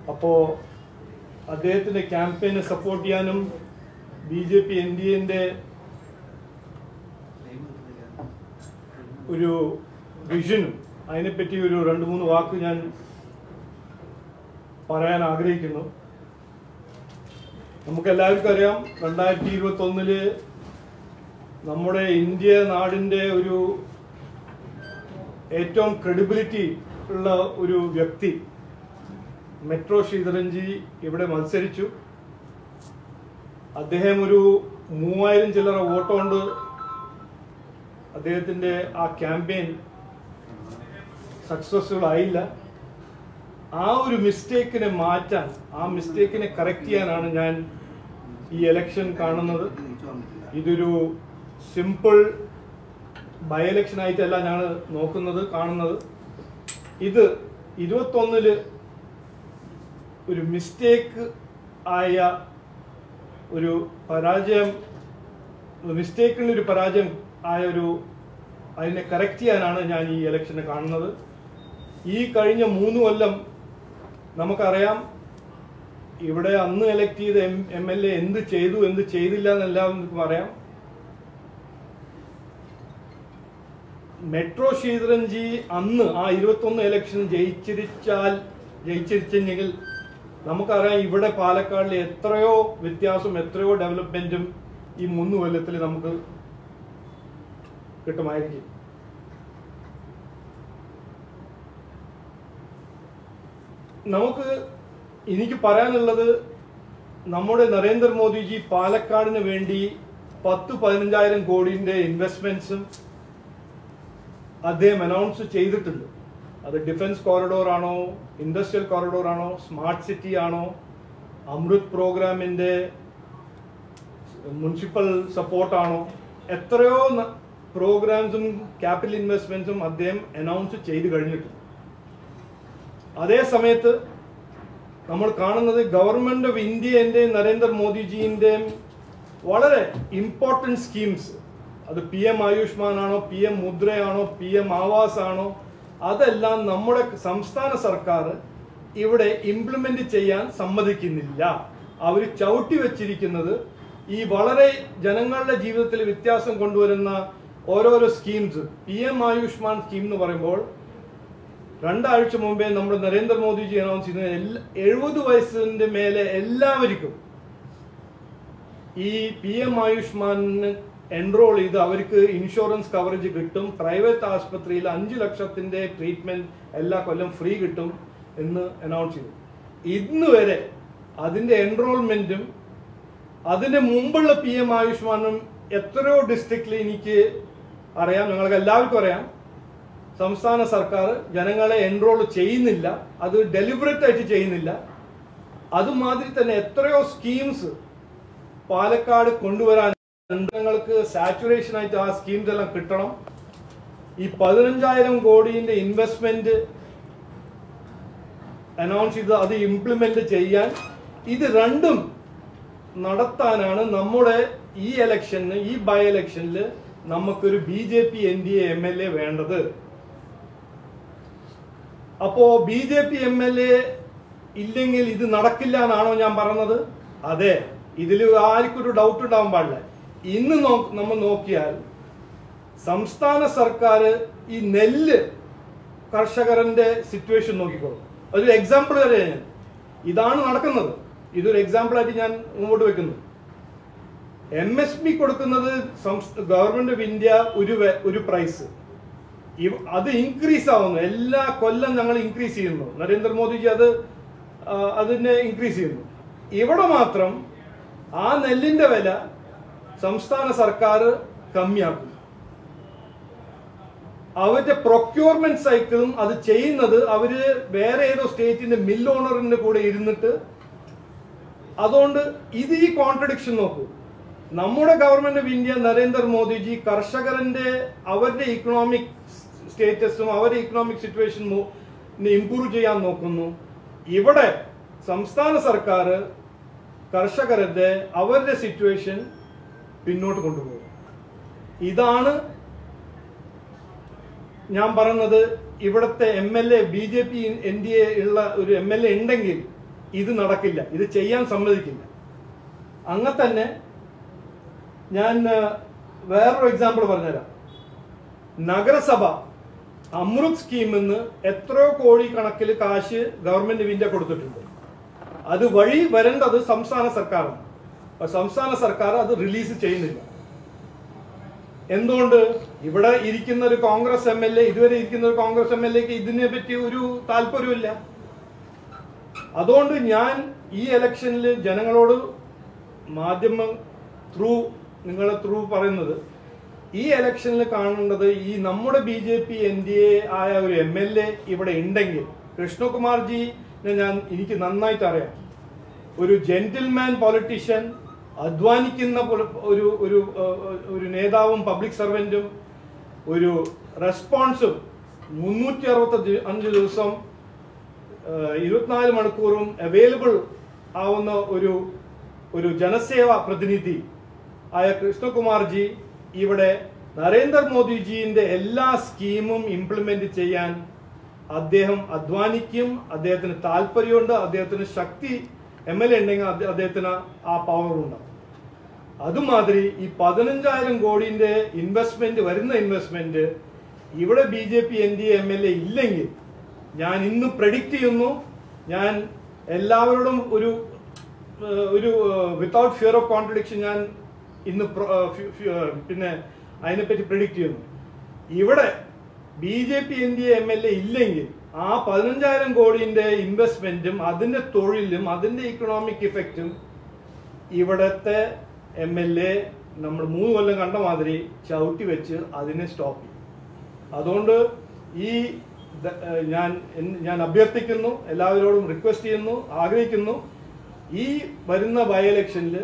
അപ്പോൾ അദ്ദേഹത്തിൻ്റെ ക്യാമ്പയിനെ സപ്പോർട്ട് ചെയ്യാനും B J P N D എൻ്റെ ഒരു വിഷനും അതിനെപ്പറ്റി ഒരു രണ്ട് മൂന്ന് വാക്ക് ഞാൻ പറയാൻ ആഗ്രഹിക്കുന്നു നമുക്ക് എല്ലാവർക്കും അറിയാം രണ്ടായിരത്തി ഇരുപത്തി ഒന്നില് നമ്മുടെ ഇന്ത്യ നാടിൻ്റെ ഒരു ഏറ്റവും ക്രെഡിബിലിറ്റി ഉള്ള ഒരു വ്യക്തി മെട്രോ ശ്രീധരൻജി ഇവിടെ മത്സരിച്ചു അദ്ദേഹം ഒരു മൂവായിരം ചില്ലറ വോട്ട് കൊണ്ട് അദ്ദേഹത്തിൻ്റെ ആ ക്യാമ്പയിൻ സക്സസ്ഫുൾ ആയില്ല ആ ഒരു മിസ്റ്റേക്കിനെ മാറ്റാൻ ആ മിസ്റ്റേക്കിനെ കറക്റ്റ് ചെയ്യാനാണ് ഞാൻ ഈ എലക്ഷൻ കാണുന്നത് ഇതൊരു സിമ്പിൾ ബൈ ഇലക്ഷൻ ആയിട്ടല്ല ഞങ്ങൾ നോക്കുന്നത് കാണുന്നത് ഇത് ഇരുപത്തൊന്നില് ഒരു മിസ്റ്റേക്ക് ആയ ഒരു പരാജയം മിസ്റ്റേക്കിന് ഒരു പരാജയം ആയ ഒരു അതിനെ കറക്റ്റ് ചെയ്യാനാണ് ഞാൻ ഈ ഇലക്ഷനെ കാണുന്നത് ഈ കഴിഞ്ഞ മൂന്ന് കൊല്ലം നമുക്കറിയാം ഇവിടെ അന്ന് എലക്ട് ചെയ്ത എം എം എൽ എ എന്ത് ചെയ്തു എന്ത് ചെയ്തില്ല എന്നെല്ലാം നമുക്ക് പറയാം മെട്രോ ശ്രീധരൻജി അന്ന് ആ ഇരുപത്തൊന്ന് ഇലക്ഷൻ ജയിച്ചിരിച്ചാൽ ജയിച്ചിരിച്ചെങ്കിൽ നമുക്കറിയാം ഇവിടെ പാലക്കാടിൽ എത്രയോ വ്യത്യാസം എത്രയോ ഡെവലപ്മെന്റും ഈ മൂന്ന് കൊല്ലത്തിൽ നമുക്ക് കിട്ടുമായിരിക്കും നമുക്ക് എനിക്ക് പറയാനുള്ളത് നമ്മുടെ നരേന്ദ്രമോദിജി പാലക്കാടിന് വേണ്ടി പത്ത് പതിനഞ്ചായിരം കോടിന്റെ ഇൻവെസ്റ്റ്മെന്റ്സും അദ്ദേഹം അനൗൺസ് ചെയ്തിട്ടുണ്ട് അത് ഡിഫൻസ് കോറിഡോർ ആണോ ഇൻഡസ്ട്രിയൽ കോറിഡോർ ആണോ സ്മാർട്ട് സിറ്റി ആണോ അമൃത് പ്രോഗ്രാമിന്റെ മുനിസിപ്പൽ സപ്പോർട്ടാണോ എത്രയോ പ്രോഗ്രാംസും ക്യാപിറ്റൽ ഇൻവെസ്റ്റ്മെന്റ്സും അദ്ദേഹം അനൗൺസ് ചെയ്ത് കഴിഞ്ഞിട്ടുണ്ട് അതേ സമയത്ത് നമ്മൾ കാണുന്നത് ഗവൺമെന്റ് ഓഫ് ഇന്ത്യൻ്റെയും നരേന്ദ്രമോദിജിൻ്റെയും വളരെ ഇമ്പോർട്ടൻറ്റ് സ്കീംസ് അത് പി എം ആയുഷ്മാൻ ആണോ പി എം മുദ്രയാണോ പി എം ആവാസ് ആണോ അതെല്ലാം നമ്മുടെ സംസ്ഥാന സർക്കാർ ഇവിടെ ഇംപ്ലിമെന്റ് ചെയ്യാൻ സമ്മതിക്കുന്നില്ല അവർ ചവിട്ടി വെച്ചിരിക്കുന്നത് ഈ വളരെ ജനങ്ങളുടെ ജീവിതത്തിൽ വ്യത്യാസം കൊണ്ടുവരുന്ന ഓരോരോ schemes P M Ayushman scheme എന്ന് പറയുമ്പോൾ രണ്ടാഴ്ച മുമ്പേ നമ്മുടെ നരേന്ദ്രമോദിജി അനൗൺസ് ചെയ്യുന്നത് എല്ലാ എഴുപത് വയസ്സിന്റെ മേലെ എല്ലാവർക്കും ഈ പി എം ആയുഷ്മാനിന് എൻറോൾ ചെയ്ത് അവർക്ക് ഇൻഷുറൻസ് കവറേജ് കിട്ടും പ്രൈവറ്റ് ആശുപത്രിയിൽ അഞ്ച് ലക്ഷത്തിന്റെ ട്രീറ്റ്മെന്റ് എല്ലാ കൊല്ലം ഫ്രീ കിട്ടും എന്ന് അനൗൺസ് ചെയ്തു ഇന്ന് വരെ അതിന്റെ എൻറോൾമെന്റും അതിന്റെ മുമ്പുള്ള പി എം ആയുഷ്മാനും എത്രയോ ഡിസ്ട്രിക്റ്റിൽ എനിക്ക് അറിയാം ഞങ്ങൾക്ക് എല്ലാവർക്കും അറിയാം സംസ്ഥാന സർക്കാർ ജനങ്ങളെ എൻറോൾ ചെയ്യുന്നില്ല അത് ഡെലിബറേറ്റ് ആയിട്ട് ചെയ്യുന്നില്ല അതുമാതിരി തന്നെ എത്രയോ സ്കീംസ് പാലക്കാട് കൊണ്ടുവരാൻ ജനങ്ങൾക്ക് സാച്ചുറേഷൻ ആയിട്ട് ആ സ്കീംസ് എല്ലാം കിട്ടണം ഈ പതിനഞ്ചായിരം കോടിന്റെ ഇൻവെസ്റ്റ്മെന്റ് അനൗൺസ് ചെയ്ത് അത് ഇംപ്ലിമെന്റ് ചെയ്യാൻ ഇത് രണ്ടും നടത്താനാണ് നമ്മുടെ ഈ ഇലക്ഷന് ഈ ബൈ ഇലക്ഷനിൽ നമുക്കൊരു B J P N D A M L A വേണ്ടത് അപ്പോ B J P M L A ഇല്ലെങ്കിൽ ഇത് നടക്കില്ല എന്നാണോ ഞാൻ പറഞ്ഞത് അതെ ഇതിൽ ആർക്കും ഒരു ഡൗട്ട് ഉണ്ടാവാൻ പാടില്ല ഇന്ന് നോ- നമ്മൾ നോക്കിയാൽ സംസ്ഥാന സർക്കാർ ഈ നെല്ല് കർഷകരന്റെ സിറ്റുവേഷൻ നോക്കിക്കോളും ഒരു എക്സാമ്പിൾ വരെ ഞാൻ ഇതാണ് നടക്കുന്നത് ഇതൊരു എക്സാമ്പിൾ ആയിട്ട് ഞാൻ മുമ്പോട്ട് വെക്കുന്നു എം എസ് പി കൊടുക്കുന്നത് ഗവൺമെന്റ് ഓഫ് ഇന്ത്യ ഒരു വെ- ഒരു പ്രൈസ് ഇവ- അത് ഇൻക്രീസ് ആവുന്നു എല്ലാ കൊല്ലം ഞങ്ങൾ ഇൻക്രീസ് ചെയ്യുന്നു നരേന്ദ്രമോദിജി അത് ആ, അതിനെ ഇൻക്രീസ് ചെയ്യുന്നു ഇവിടെ മാത്രം ആ നെല്ലിന്റെ വില സംസ്ഥാന സർക്കാർ കമ്മിയാക്കും അവരുടെ പ്രൊക്യൂർമെന്റ് സൈക്കിളും അത് ചെയ്യുന്നത് അവര് വേറെ ഏതോ സ്റ്റേറ്റിന്റെ മിൽ ഓണറിന്റെ കൂടെ ഇരുന്നിട്ട് അതുകൊണ്ട് ഇത് ഈ കോൺട്രഡിക്ഷൻ നോക്കൂ നമ്മുടെ ഗവൺമെന്റ് ഓഫ് ഇന്ത്യ നരേന്ദ്രമോദിജി കർഷകരുടെ അവരുടെ ഇക്കണോമിക് സ്റ്റേറ്റസും അവരുടെ ഇക്കണോമിക് സിറ്റുവേഷൻ ഇംപ്രൂവ് ചെയ്യാൻ നോക്കുന്നു ഇവിടെ സംസ്ഥാന സർക്കാർ കർഷകരുടെ അവരുടെ സിറ്റുവേഷൻ പിന്നോട്ട് കൊണ്ടുപോകും ഇതാണ് ഞാൻ പറഞ്ഞത് ഇവിടുത്തെ M L A B J P N D A ഉള്ള ഒരു എം എൽ എ ഉണ്ടെങ്കിൽ ഇത് നടക്കില്ല ഇത് ചെയ്യാൻ സമ്മതിക്കില്ല അങ്ങനെ തന്നെ ഞാൻ ആ, വേറൊരു എക്സാമ്പിൾ പറഞ്ഞുതരാം നഗരസഭ അമൃത് സ്കീമിൽ നിന്ന് എത്രയോ കോടി കണക്കിൽ കാശ് ഗവൺമെന്റ് ഇന്ത്യ കൊടുത്തിട്ടുണ്ട് അത് വഴി വരേണ്ടത് സംസ്ഥാന സർക്കാരാണ് അപ്പൊ സംസ്ഥാന സർക്കാർ അത് റിലീസ് ചെയ്യുന്നില്ല എന്തുകൊണ്ട് ഇവിടെ ഇരിക്കുന്ന ഒരു കോൺഗ്രസ് എം എൽ എ ഇതുവരെ ഇരിക്കുന്ന ഒരു കോൺഗ്രസ് എം എൽ എക്ക് ഇതിനെ പറ്റി ഒരു താല്പര്യമില്ല അതുകൊണ്ട് ഞാൻ ഈ ഇലക്ഷനിൽ ജനങ്ങളോട് മാധ്യമം ത്രൂ നിങ്ങളെ ത്രൂ പറയുന്നത് ഈ ഇലക്ഷനിൽ കാണേണ്ടത് ഈ നമ്മുടെ B J P N D A ആയ ഒരു എം എൽ എ ഇവിടെ ഉണ്ടെങ്കിൽ കൃഷ്ണകുമാർജിനെ ഞാൻ എനിക്ക് നന്നായിട്ട് അറിയാം ഒരു ജെന്റിൽമാൻ പൊളിറ്റീഷ്യൻ അധ്വാനിക്കുന്ന പൊളി- ഒരു ഒരു ഏഹ്, ഒരു നേതാവും പബ്ലിക് സർവന്റും ഒരു റെസ്പോൺസും മുന്നൂറ്റി അറുപത്തി അഞ്ച് ദിവസം ഏഹ്, ഇരുപത്തിനാല് മണിക്കൂറും അവൈലബിൾ ആവുന്ന ഒരു ഒരു ജനസേവാ പ്രതിനിധി ആയ കൃഷ്ണകുമാർജി ഇവിടെ നരേന്ദ്രമോദിജിന്റെ എല്ലാ സ്കീമും ഇംപ്ലിമെന്റ് ചെയ്യാൻ അദ്ദേഹം അധ്വാനിക്കും അദ്ദേഹത്തിന് താല്പര്യമുണ്ട് അദ്ദേഹത്തിന് ശക്തി എം എൽ എ ഉണ്ടെങ്കിൽ അദ്ദേ- അദ്ദേഹത്തിന് ആ പവർ ഉണ്ടാവും അതുമാതിരി ഈ പതിനഞ്ചായിരം കോടിന്റെ ഇൻവെസ്റ്റ്മെന്റ് വരുന്ന ഇൻവെസ്റ്റ്മെന്റ് ഇവിടെ B J P N D M L A ഇല്ലെങ്കിൽ ഞാൻ ഇന്ന് പ്രഡിക്റ്റ് ചെയ്യുന്നു ഞാൻ എല്ലാവരോടും ഒരു ഏഹ്, ഒരു വിത്തൗട്ട് ഫിയർ ഓഫ് കോൺട്രഡിക്ഷൻ ഞാൻ ഇന്ന് പ്ര- ഏഹ്, ഫി- ഫി- ഏഹ്, പിന്നെ അതിനെപ്പറ്റി പ്രഡിക്റ്റ് ചെയ്യുന്നു ഇവിടെ B J P N D A M L A ഇല്ലെങ്കിൽ ആ പതിനഞ്ചായിരം കോടിന്റെ ഇൻവെസ്റ്റ്മെന്റും അതിന്റെ തൊഴിലും അതിന്റെ ഇക്കണോമിക് ഇഫക്റ്റും ഇവിടത്തെ എം എൽ എ നമ്മൾ മൂന്ന് കൊല്ലം കണ്ട മാതിരി ചവിട്ടി വെച്ച് അതിനെ സ്റ്റോപ്പ് ചെയ്യും അതുകൊണ്ട് ഈ ദ- ഏഹ് ഞാൻ എൻ- ഞാൻ അഭ്യർത്ഥിക്കുന്നു എല്ലാവരോടും റിക്വസ്റ്റ് ചെയ്യുന്നു ആഗ്രഹിക്കുന്നു ഈ വരുന്ന ബൈ ഇലക്ഷനിൽ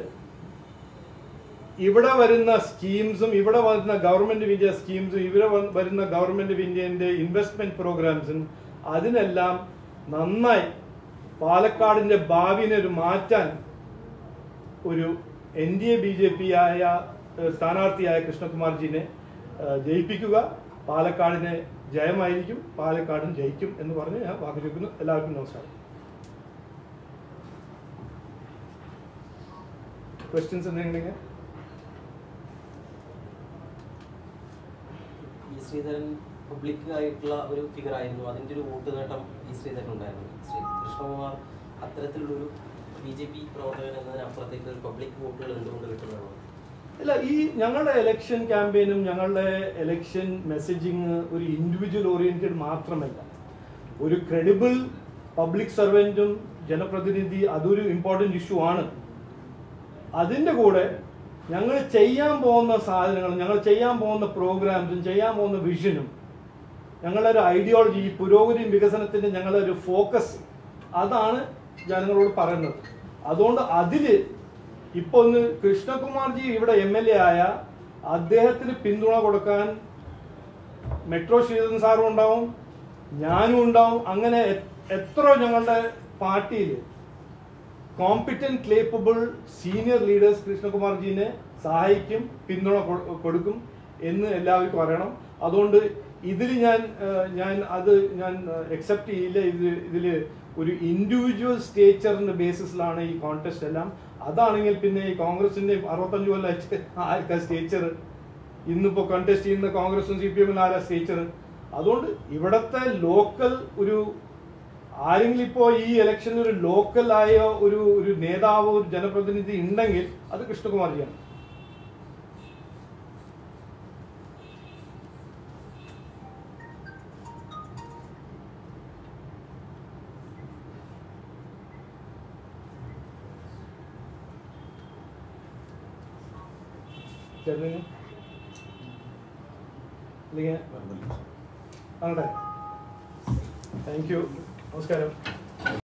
ഇവിടെ വരുന്ന സ്കീംസും ഇവിടെ വരുന്ന ഗവൺമെന്റ് ഓഫ് ഇന്ത്യ സ്കീംസും ഇവിടെ വ- വരുന്ന ഗവൺമെന്റ് ഓഫ് ഇന്ത്യന്റെ ഇൻവെസ്റ്റ്മെന്റ് പ്രോഗ്രാംസും അതിനെല്ലാം നന്നായി പാലക്കാടിന്റെ ഭാവിനെ ഒരു മാറ്റാൻ ഒരു N D A B J P ആയ ഏഹ്, സ്ഥാനാർത്ഥിയായ കൃഷ്ണകുമാർജിനെ ഏഹ്, ജയിപ്പിക്കുക പാലക്കാടിനെ ജയമായിരിക്കും പാലക്കാടും ജയിക്കും എന്ന് പറഞ്ഞ് ഞാൻ വാക്കുചോദിക്കുന്നു എല്ലാവർക്കും നമസ്കാരം ക്വസ്റ്റ്യൻസ് എന്തെങ്കിലും ഈ ശ്രീധരൻ പബ്ലിക് ആയിട്ടുള്ള ഒരു ഫിഗർ ആയിരുന്നു അതിന്റെ ഒരു വോട്ട് നേട്ടം ഈ ശ്രീധരൻ ഉണ്ടായിരുന്നു ശ്രീ കൃഷ്ണകുമാർ അത്തരത്തിലുള്ളൊരു ബി ജെ പി പ്രവർത്തകൻ എന്നതിനപ്പുറത്തേക്ക് ഒരു പബ്ലിക് വോട്ടുകൾ എന്തുകൊണ്ട് കിട്ടുന്നതാണ് അല്ല ഈ ഞങ്ങളുടെ ഇലക്ഷൻ ക്യാമ്പയിനും ഞങ്ങളുടെ ഇലക്ഷൻ മെസ്സേജിങ് ഒരു ഇൻഡിവിജ്വൽ ഓറിയന്റഡ് മാത്രമല്ല ഒരു ക്രെഡിബിൾ പബ്ലിക് സർവൻറ്റും ജനപ്രതിനിധി അതൊരു ഇമ്പോർട്ടൻറ്റ് ഇഷ്യൂ ആണ് അതിൻ്റെ കൂടെ ഞങ്ങൾ ചെയ്യാൻ പോകുന്ന സാധനങ്ങൾ ഞങ്ങൾ ചെയ്യാൻ പോകുന്ന പ്രോഗ്രാംസും ചെയ്യാൻ പോകുന്ന വിഷനും ഞങ്ങളുടെ ഒരു ഐഡിയോളജി ഈ പുരോഗതിയും വികസനത്തിൻ്റെ ഞങ്ങളുടെ ഒരു ഫോക്കസ് അതാണ് ജനങ്ങളോട് പറയുന്നത് അതുകൊണ്ട് അതില് ഇപ്പൊ ഒന്ന് കൃഷ്ണകുമാർജി ഇവിടെ എം എൽ എ ആയ അദ്ദേഹത്തിന് പിന്തുണ കൊടുക്കാൻ മെട്രോ ശ്രീധരൻ സാറും ഉണ്ടാവും ഞാനും ഉണ്ടാവും അങ്ങനെ എ- എത്ര ഞങ്ങളുടെ പാർട്ടിയിൽ കോമ്പിറ്റന്റ് ക്ലേപ്പബിൾ സീനിയർ ലീഡേഴ്സ് കൃഷ്ണകുമാർജീനെ സഹായിക്കും പിന്തുണ കൊ- കൊടുക്കും എന്ന് എല്ലാവർക്കും അറിയണം അതുകൊണ്ട് ഇതിൽ ഞാൻ ഏഹ്, ഞാൻ അത് ഞാൻ അക്സെപ്റ്റ് ചെയ്യില്ല ഇത് ഇതിൽ ഒരു ഇൻഡിവിജ്വൽ സ്റ്റേച്ചറിന്റെ ബേസിസിലാണ് ഈ കോൺടെസ്റ്റ് എല്ലാം അതാണെങ്കിൽ പിന്നെ ഈ കോൺഗ്രസിന്റെ അറുപത്തഞ്ച് കൊല്ലം ആർക്കാ സ്റ്റേച്ചർ ഇന്നിപ്പോ കണ്ടസ്റ്റ് ചെയ്യുന്ന കോൺഗ്രസും സി പി എമ്മിൽ ആരാ സ്റ്റേച്ചർ അതുകൊണ്ട് ഇവിടത്തെ ലോക്കൽ ഒരു ആരെങ്കിലും ഇപ്പോ ഈ ഇലക്ഷനിൽ ഒരു ലോക്കൽ ആയ ഒരു ഒരു നേതാവ് ഒരു ജനപ്രതിനിധി ഉണ്ടെങ്കിൽ അത് കൃഷ്ണകുമാർജിയാണ് ചേട്ടന് അല്ലെങ്കിൽ ആണല്ലേ താങ്ക് യു നമസ്കാരം